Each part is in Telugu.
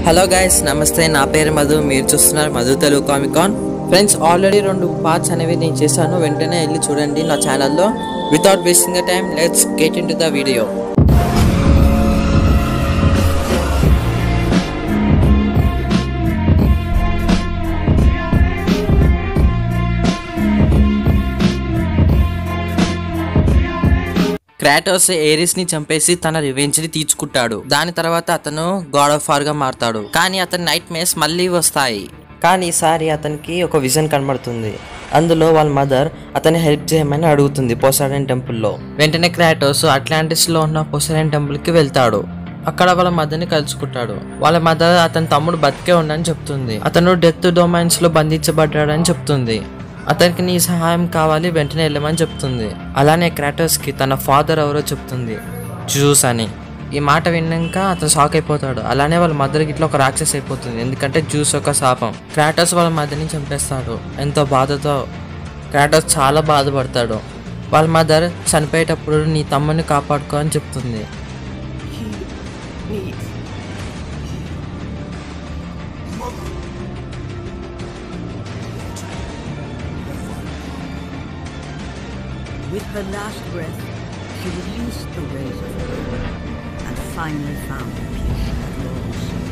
హలో గైస్ నమస్తే నా పేరు మధు మీరు చూస్తున్నారు Madhu Telugu Comicon friends already రెండు పార్ట్స్ అనేవి నేను చేశాను వెంటనే వెళ్ళి చూడండి నా ఛానల్లో without wasting the time let's get into the video Kratos Ares ని చంపేసి తన రివెంజ్ ని తీర్చుకుంటాడు దాని తర్వాత అతను గాడ్ ఆఫ్ వార్ గా మారతాడు కానీ అతని నైట్ మేస్ మళ్ళీ వస్తాయి కానీ ఈసారి అతనికి ఒక విజన్ కనబడుతుంది అందులో వాళ్ళ మదర్ అతని హెల్ప్ చేయమని అడుగుతుంది పోసాడన్ టెంపుల్లో వెంటనే క్రాటోస్ అట్లాంటిస్ లో ఉన్న పోసాడన్ టెంపుల్ కి వెళ్తాడు అక్కడ వాళ్ళ మదర్ని కలుసుకుంటాడు వాళ్ళ మదర్ అతని తమ్ముడు బతికే ఉండని చెప్తుంది అతను డెత్ డొమైన్స్ లో బంధించబడ్డాడని చెప్తుంది అతనికి నీ సహాయం కావాలి వెంటనే వెళ్ళమని చెప్తుంది అలానే క్రాటోస్ కి తన ఫాదర్ ఎవరో చెప్తుంది జ్యూస్ అని ఈ మాట విన్నాక అతను షాక్ అయిపోతాడు అలానే వాళ్ళ మదర్కి ఇట్లా ఒక రాక్షస్ అయిపోతుంది ఎందుకంటే జ్యూస్ ఒక శాపం క్రాటోస్ వాళ్ళ మదర్ని చంపేస్తాడు ఎంతో బాధతో క్రాటోస్ చాలా బాధపడతాడు వాళ్ళ మదర్ చనిపోయేటప్పుడు నీ తమ్ముని కాపాడుకో అని చెప్తుంది With her last breath, she released the razor and finally found the peace that Lord sought.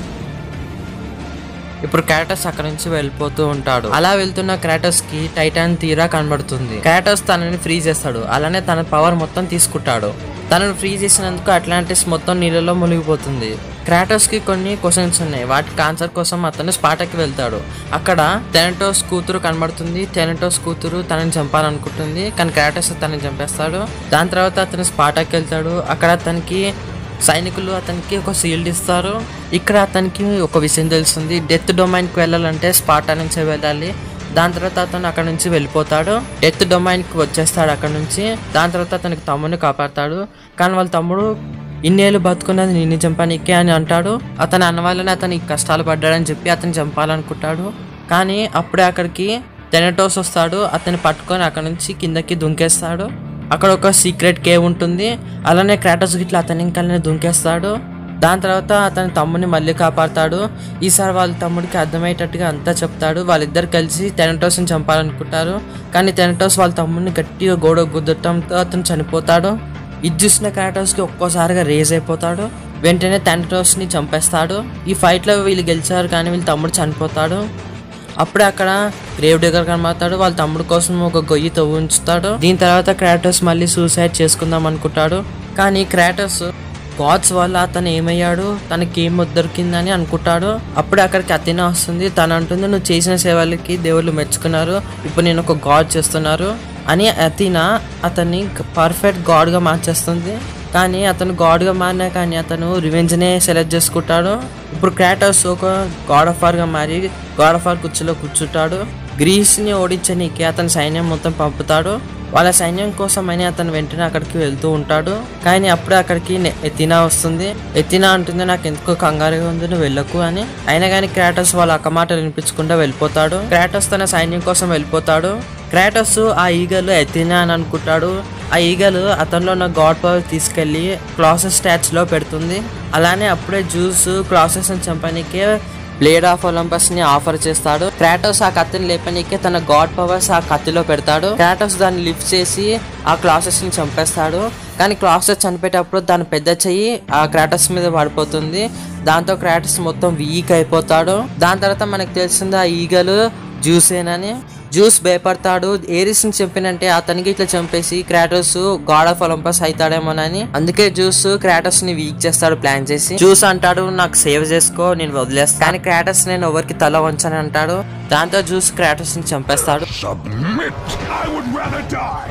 ఇప్పుడు క్రాటస్ అక్కడ నుంచి వెళ్ళిపోతూ ఉంటాడు అలా వెళ్తున్న క్రాటస్ కి టైటాన్ తీరా కనబడుతుంది క్రాటస్ తనని ఫ్రీ చేస్తాడు అలానే తన పవర్ మొత్తం తీసుకుంటాడు తనను ఫ్రీ చేసినందుకు అట్లాంటిస్ మొత్తం నీళ్ళలో మునిగిపోతుంది క్రాటస్ కి కొన్ని క్వశ్చన్స్ ఉన్నాయి వాటికి ఆన్సర్ కోసం అతను స్పాటకి వెళ్తాడు అక్కడ టెనటోస్ కూతురు కనబడుతుంది టెనటోస్ కూతురు తనని చంపాలనుకుంటుంది కానీ క్రాటస్ తనని చంపేస్తాడు దాని తర్వాత అతను స్పాటకి వెళ్తాడు అక్కడ అతనికి సైనికులు అతనికి ఒక షీల్డ్ ఇస్తారు ఇక్కడ అతనికి ఒక విషయం తెలుస్తుంది డెత్ డొమైన్కి వెళ్ళాలంటే స్పాటా నుంచి వెళ్ళాలి దాని తర్వాత అతను అక్కడ నుంచి వెళ్ళిపోతాడు డెత్ డొమైన్కి వచ్చేస్తాడు అక్కడ నుంచి దాని తర్వాత అతనికి తమ్ముడిని కాపాడతాడు కానీ వాళ్ళ తమ్ముడు ఇన్నేళ్ళు బతుకున్నది నిన్ను చంపానికే అని అంటాడు అతని అన్న వల్లనే అతను ఈ కష్టాలు పడ్డాడని చెప్పి అతను చంపాలనుకుంటాడు కానీ అప్పుడే అక్కడికి టెనటోస్ వస్తాడు అతన్ని పట్టుకొని అక్కడ నుంచి కిందకి దుంకేస్తాడు అక్కడ ఒక సీక్రెట్ కేవ్ ఉంటుంది అలానే క్రాటోస్ గిట్లా అతని ఇంకా దుంకేస్తాడు దాని తర్వాత అతని తమ్ముడిని మళ్ళీ కాపాడతాడు ఈసారి వాళ్ళ తమ్ముడికి అర్థమయ్యేటట్టుగా అంతా చెప్తాడు వాళ్ళిద్దరు కలిసి టెనటోస్ని చంపాలనుకుంటారు కానీ టెనటోస్ వాళ్ళ తమ్ముడిని గట్టిగా గోడ గుద్దటంతో అతను చనిపోతాడు ఇది చూసిన క్రాటోస్కి ఒక్కోసారిగా రేజ్ అయిపోతాడు వెంటనే టెనటోస్ని చంపేస్తాడు ఈ ఫైట్లో వీళ్ళు గెలిచారు కానీ వీళ్ళ తమ్ముడు చనిపోతాడు అప్పుడే అక్కడ గ్రేవ్ డిగర్ కనబడతాడు వాళ్ళ తమ్ముడు కోసం ఒక గొయ్యి తవ్వించుతాడు దీని తర్వాత క్రాటోస్ మళ్ళీ సూసైడ్ చేసుకుందాం అనుకుంటాడు కానీ క్రాటోస్ గాడ్స్ వల్ల అతను ఏమయ్యాడు తనకి ఏం దొరికిందని అనుకుంటాడు అప్పుడే అక్కడికి అతిన వస్తుంది తను అంటుంది నువ్వు చేసిన సేవలకి దేవుళ్ళు మెచ్చుకున్నారు ఇప్పుడు నేను ఒక గాడ్ చేస్తున్నారు అని అతిన అతన్ని పర్ఫెక్ట్ గాడ్గా మార్చేస్తుంది కానీ అతను గాడ్గా మారినా కానీ అతను రివెంజ్నే సెలెక్ట్ చేసుకుంటాడు ఇప్పుడు క్రాటోస్ ఒక గాడ్ ఆఫ్ వార్గా మారి గాడ్ ఆఫ్ వార్ కుర్చీలో కూర్చుంటాడు గ్రీస్ని ఓడించనీకి అతని సైన్యం మొత్తం పంపుతాడు వాళ్ళ సైన్యం కోసమని అతను వెంటనే అక్కడికి వెళ్తూ ఉంటాడు కానీ అప్పుడే అక్కడికి నె- ఎతినా వస్తుంది ఎతినా అంటుంది నాకు ఎందుకో కంగారుగా ఉంది నువ్వు వెళ్ళకు అని అయినా కానీ క్రాటోస్ వాళ్ళ అక్క మాటలు వినిపించకుండా వెళ్ళిపోతాడు క్రాటోస్ తన సైన్యం కోసం వెళ్ళిపోతాడు క్రాటోస్ ఆ ఈగలు ఎతినా అని అనుకుంటాడు ఆ ఈగలు అతనిలో ఉన్న గాడ్ పవర్ తీసుకెళ్లి క్లాసెస్ స్టాట్స్ లో పెడుతుంది అలానే అప్పుడే జ్యూస్ క్లాసెస్ ని చంపనీకే బ్లేడ్ ఆఫ్ ఒలంపస్ ని ఆఫర్ చేస్తాడు క్రాటోస్ ఆ కత్తిని లేపనీకే తన గాడ్ పవర్స్ ఆ కత్తిలో పెడతాడు క్రాటోస్ దాన్ని లిఫ్ట్ చేసి ఆ క్లాసెస్ ని చంపేస్తాడు కానీ క్లాసెస్ చనిపోయేటప్పుడు దాని పెద్ద చెయ్యి ఆ క్రాటస్ మీద పడిపోతుంది దాంతో క్రాటస్ మొత్తం వీక్ అయిపోతాడు దాని తర్వాత మనకు తెలిసింది ఆ ఈగలు జ్యూసేనని జ్యూస్ భయపడతాడు ఏరిస్ ని చంపినంటే అతనికి ఇట్లా చంపేసి క్రాటోస్ గాడ్ ఆఫ్ ఒలంపస్ అవుతాడేమోనని అందుకే జ్యూస్ క్రాటోస్ ని వీక్ చేస్తాడు ప్లాన్ చేసి జ్యూస్ అంటాడు నాకు సేవ్ చేసుకో నేను వదిలేస్తాను కానీ క్రాటోస్ నేను ఎవరికి తల వంచని అంటాడు దాంతో జ్యూస్ క్రాటోస్ ని చంపేస్తాడు Submit! I would rather die!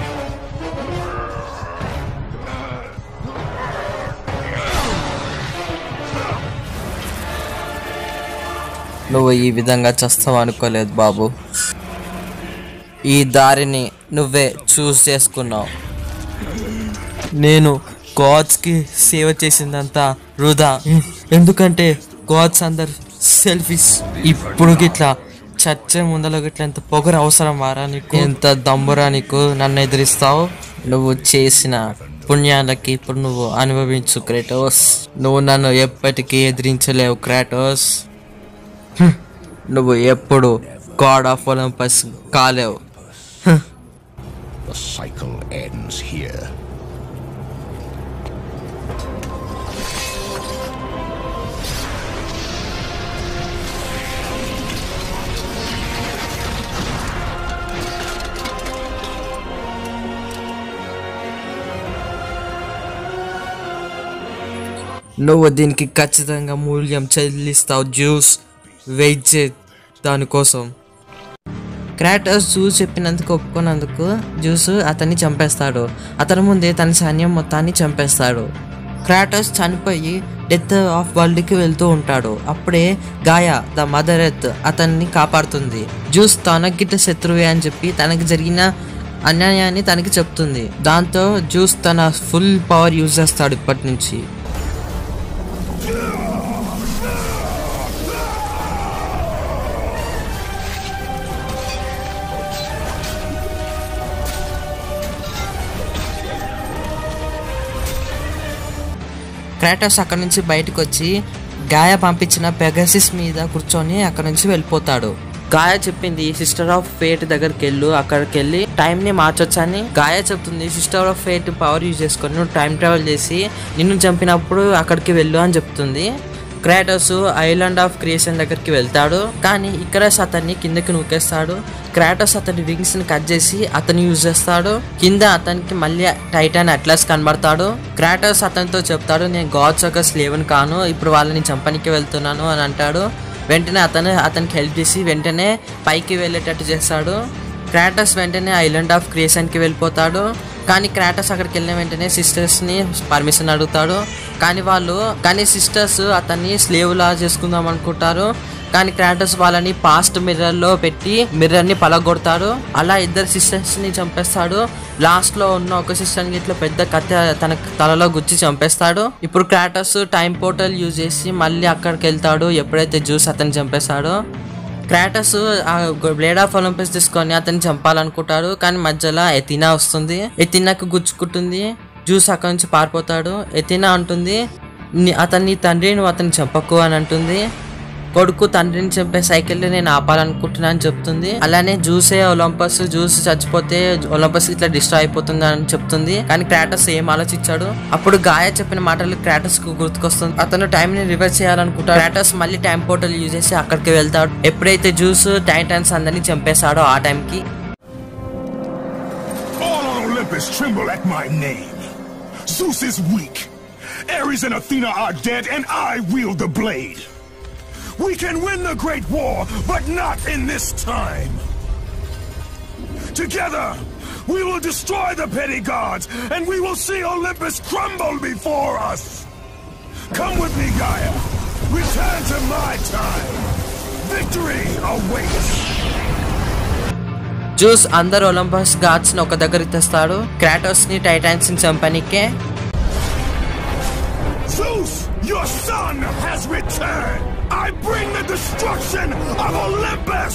నువ్వు ఈ విధంగా చస్తావు అనుకోలేదు బాబు ఈ దారిని నువ్వే చూస్ చేసుకున్నావు నేను గాడ్స్కి సేవ చేసిందంతా వృధా ఎందుకంటే గాడ్స్ అందరు సెల్ఫిష్ ఇప్పుడు గిట్లా చచ్చే ముందలో గిట్ల ఎంత పొగరు అవసరం వారా నీకు ఎంత దమ్మురా నీకు నన్ను ఎదిరిస్తావు నువ్వు చేసిన పుణ్యాలకి ఇప్పుడు నువ్వు అనుభవించు క్రాటోస్ నువ్వు నన్ను ఎప్పటికీ ఎదిరించలేవు క్రాటోస్ హ్మ్. నువ్వు ఎప్పుడు గాడ్ ఆఫ్ ఒలంపస్ కాలేవు The cycle ends here. నువ్వు దీనికి ఖచ్చితంగా మూల్యం చెల్లిస్తావు జ్యూస్ వెయిట్ చే దానికోసం క్రాటర్స్ జ్యూస్ చెప్పినందుకు ఒప్పుకున్నందుకు జ్యూస్ అతన్ని చంపేస్తాడు అతని ముందే తన సైన్యం మొత్తాన్ని చంపేస్తాడు క్రాటర్స్ చనిపోయి డెత్ ఆఫ్ వరల్డ్కి వెళ్తూ ఉంటాడు అప్పుడే గాయా ద మదర్ ఎర్త్ అతన్ని కాపాడుతుంది జ్యూస్ తనకిట శత్రువే అని చెప్పి తనకి జరిగిన అన్యాయాన్ని తనకి చెప్తుంది దాంతో జ్యూస్ తన ఫుల్ పవర్ యూజ్ చేస్తాడు ఇప్పటి నుంచి క్రాటోస్ అక్కడ నుంచి బయటకు వచ్చి గాయ పంపించిన పెగసిస్ మీద కూర్చొని అక్కడ నుంచి వెళ్ళిపోతాడు గాయ చెప్పింది సిస్టర్ ఆఫ్ ఫేట్ దగ్గరికి వెళ్ళు అక్కడికి వెళ్ళి టైం ని మార్చొచ్చని గాయ చెప్తుంది sister of fate power use చేసుకొని నువ్వు టైం ట్రావెల్ చేసి నిన్ను చంపినప్పుడు అక్కడికి వెళ్ళు అని చెప్తుంది క్రాటోస్ ఐలాండ్ ఆఫ్ క్రియేషన్ దగ్గరికి వెళ్తాడు కానీ ఇక్కడ అతన్ని కిందకి నూకేస్తాడు క్రాటోస్ అతని వింగ్స్ ని కట్ చేసి అతను యూజ్ చేస్తాడు కింద అతనికి మళ్ళీ టైటాన్ అట్లస్ కనబడతాడు క్రాటోస్ అతనితో చెప్తాడు నేను గాడ్స్ ఒక స్లేవన్ కాను ఇప్పుడు వాళ్ళని చంపనికి వెళ్తున్నాను అని అంటాడు వెంటనే అతను అతనికి హెల్ప్ చేసి వెంటనే పైకి వెళ్ళేటట్టు చేస్తాడు క్రాటస్ వెంటనే ఐలాండ్ ఆఫ్ క్రియేషన్కి వెళ్ళిపోతాడు కానీ క్రాటస్ అక్కడికి వెళ్ళిన వెంటనే సిస్టర్స్ని పర్మిషన్ అడుగుతాడు కానీ వాళ్ళు కానీ సిస్టర్స్ అతన్ని స్లేవ్ లా చేసుకుందాం అనుకుంటారు కానీ క్రాటస్ వాళ్ళని పాస్ట్ మిర్రర్ లో పెట్టి మిర్రర్ ని పలగొడతాడు అలా ఇద్దరు సిస్టర్స్ ని చంపేస్తాడు లాస్ట్ లో ఉన్న ఒక సిస్టర్ ని ఇట్లా పెద్ద కత్తి తన తలలో గుచ్చి చంపేస్తాడు ఇప్పుడు క్రాటస్ టైం పోర్టల్ యూజ్ చేసి మళ్ళీ అక్కడికి వెళ్తాడు ఎప్పుడైతే జ్యూస్ అతన్ని చంపేస్తాడో క్రాటస్ ఆ బ్లేడ్ ఆఫ్ ఒలింపస్ తీసుకొని అతన్ని చంపాలనుకుంటాడు కానీ మధ్యలో ఎతినా వస్తుంది ఎతినాకు గుచ్చుకుంటుంది జ్యూస్ అక్కడి నుంచి పారిపోతాడు ఎతినా అంటుంది "నీ- అతన్ని తండ్రి నువ్వు అతన్ని చంపకు అని అంటుంది కొడుకు తండ్రిని చంపే సైకిల్ నేను ఆపాలనుకుంటున్నా అని చెప్తుంది అలానే జ్యూసే ఒలంపస్ జ్యూస్ చచ్చిపోతే ఒలంపస్ ఇట్లా డిస్ట్రాయ్ అయిపోతుంది అని చెప్తుంది కానీ క్రాటస్ ఏం ఆలోచించాడు అప్పుడు గాయ చెప్పిన మాటలు క్రాటస్ కు గుర్తుకొస్తుంది అతను టైం ని రివర్స్ చేయాలనుకుంటాడు క్రాటస్ మళ్ళీ టైం పోర్టల్ యూజ్ చేసి అక్కడికి వెళ్తాడు ఎప్పుడైతే జ్యూస్ టైటన్స్ అందరినీ చంపేశాడో ఆ టైంకి All on Olympus tremble at my name. Zeus is weak. Ares and Athena are dead, and I wield the blade. We can win the Great War, but not in this time. Together, we will destroy the petty gods, and we will see Olympus crumble before us. Come with me, Gaia. Return to my time. Victory awaits. Zeus అందరు ఒలంపస్ గాడ్స్ ని ఒక దగ్గర తెస్తాడు క్రాటోస్ ని టైటాన్స్ ని చంపనికే Zeus, your son has returned! I bring the destruction of Olympus!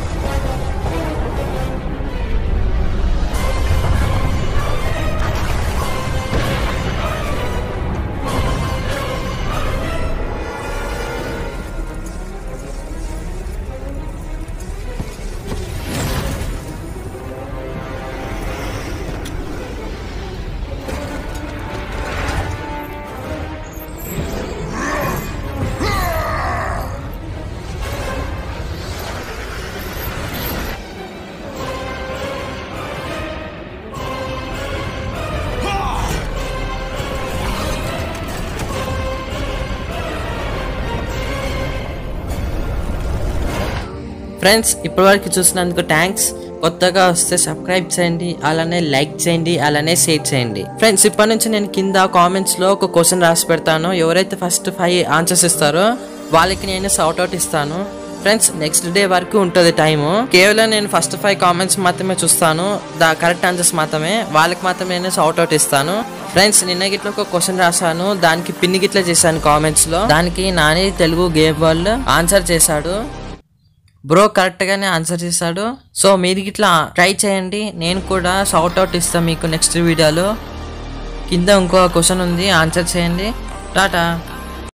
Friends ఇప్పటివరకు చూసినందుకు థ్యాంక్స్ కొత్తగా వస్తే సబ్స్క్రైబ్ చేయండి అలానే లైక్ చేయండి అలానే షేర్ చేయండి ఫ్రెండ్స్ ఇప్పటి నుంచి నేను కింద కామెంట్స్ లో ఒక క్వశ్చన్ రాసి పెడతాను ఎవరైతే ఫస్ట్ ఫైవ్ ఆన్సర్స్ ఇస్తారో వాళ్ళకి నేను సౌట్ అవుట్ ఇస్తాను ఫ్రెండ్స్ నెక్స్ట్ డే వరకు ఉంటుంది టైము కేవలం నేను ఫస్ట్ ఫైవ్ కామెంట్స్ మాత్రమే చూస్తాను దా కరెక్ట్ ఆన్సర్స్ మాత్రమే వాళ్ళకి మాత్రమే నేను సౌట్ అవుట్ ఇస్తాను ఫ్రెండ్స్ నిన్న గిట్ల ఒక క్వశ్చన్ రాశాను దానికి పిన్ని గిట్ల చేశాను కామెంట్స్ లో దానికి నాని తెలుగు గేమ్ వాళ్ళు ఆన్సర్ చేశాడు బ్రో కరెక్ట్ గానే ఆన్సర్ చేశాడు సో మీరు ఇట్లా ట్రై చేయండి నేను కూడా షౌట్ అవుట్ ఇస్తాను మీకు నెక్స్ట్ వీడియోలో కింద ఇంకో క్వశ్చన్ ఉంది ఆన్సర్ చేయండి టాటా